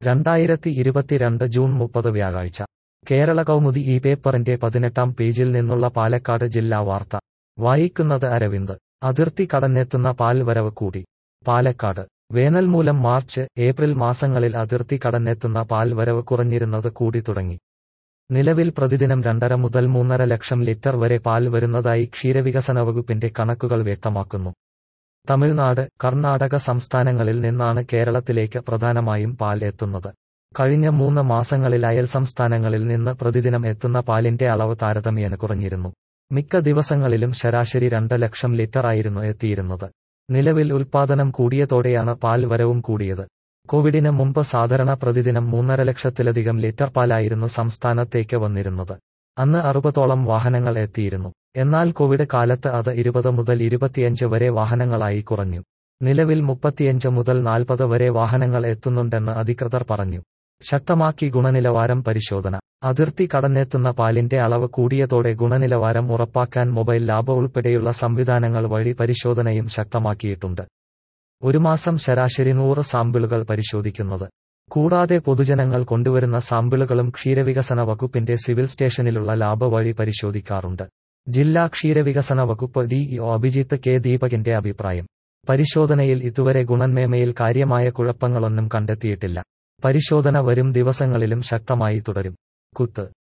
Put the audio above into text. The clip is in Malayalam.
രണ്ടായിരത്തി ഇരുപത്തിരണ്ട് ജൂൺ മുപ്പത് വ്യാഴാഴ്ച കേരള കൗമുദി ഈ പേപ്പറിന്റെ പതിനെട്ടാം പേജിൽ നിന്നുള്ള പാലക്കാട് ജില്ലാ വാർത്ത വായിക്കുന്നത് അരവിന്ദ് അതിർത്തി കടന്നെത്തുന്ന പാൽ വരവ് കൂടി പാലക്കാട് വേനൽ മൂലം മാർച്ച് ഏപ്രിൽ മാസങ്ങളിൽ അതിർത്തി കടന്നെത്തുന്ന പാൽ വരവ് കുറഞ്ഞിരുന്നത് കൂടി തുടങ്ങി നിലവിൽ പ്രതിദിനം രണ്ടര മുതൽ മൂന്നര ലക്ഷം ലിറ്റർ വരെ പാൽ വരുന്നതായി ക്ഷീരവികസന വകുപ്പിന്റെ കണക്കുകൾ വ്യക്തമാക്കുന്നു തമിഴ്നാട് കർണാടക സംസ്ഥാനങ്ങളിൽ നിന്നാണ് കേരളത്തിലേക്ക് പ്രധാനമായും പാൽ എത്തുന്നത് കഴിഞ്ഞ മൂന്ന് മാസങ്ങളിൽ അയൽ സംസ്ഥാനങ്ങളിൽ നിന്ന് പ്രതിദിനം എത്തുന്ന പാലിന്റെ അളവ് താരതമ്യേന കുറഞ്ഞിരുന്നു മിക്ക ദിവസങ്ങളിലും ശരാശരി രണ്ട് ലക്ഷം ലിറ്റർ ആയിരുന്നു എത്തിയിരുന്നത് നിലവിൽ ഉൽപാദനം കൂടിയതോടെയാണ് പാൽ വരവും കൂടിയത് കോവിഡിന് മുമ്പ് സാധാരണ പ്രതിദിനം മൂന്നര ലക്ഷത്തിലധികം ലിറ്റർ പാലായിരുന്നു സംസ്ഥാനത്തേക്ക് വന്നിരുന്നത് അന്ന് അറുപതോളം വാഹനങ്ങൾ എത്തിയിരുന്നു എന്നാൽ കോവിഡ് കാലത്ത് അത് ഇരുപത് മുതൽ ഇരുപത്തിയഞ്ച് വരെ വാഹനങ്ങളായി കുറഞ്ഞു നിലവിൽ മുപ്പത്തിയഞ്ച് മുതൽ നാൽപ്പത് വരെ വാഹനങ്ങൾ എത്തുന്നുണ്ടെന്ന് അധികൃതർ പറഞ്ഞു ശക്തമാക്കി ഗുണനിലവാരം പരിശോധന അതിർത്തി കടന്നെത്തുന്ന പാലിന്റെ അളവ് കൂടിയതോടെ ഗുണനിലവാരം ഉറപ്പാക്കാൻ മൊബൈൽ ലാബ് ഉൾപ്പെടെയുള്ള സംവിധാനങ്ങൾ വഴി പരിശോധനയും ശക്തമാക്കിയിട്ടുണ്ട് ഒരു മാസം ശരാശരി നൂറ് സാമ്പിളുകൾ പരിശോധിക്കുന്നത് കൂടാതെ പൊതുജനങ്ങൾ കൊണ്ടുവരുന്ന സാമ്പിളുകളും ക്ഷീരവികസന വകുപ്പിന്റെ സിവിൽ സ്റ്റേഷനിലുള്ള ലാബ് വഴി പരിശോധിക്കാറുണ്ട് ജില്ലാ ക്ഷീരവികസന വകുപ്പ് ഡിഇഒ അഭിജിത്ത് കെ ദീപകിന്റെ അഭിപ്രായം പരിശോധനയിൽ ഇതുവരെ ഗുണന്മേന്മയിൽ കാര്യമായ കുഴപ്പങ്ങളൊന്നും കണ്ടെത്തിയിട്ടില്ല പരിശോധന വരും ദിവസങ്ങളിലും ശക്തമായി തുടരും കുത്ത്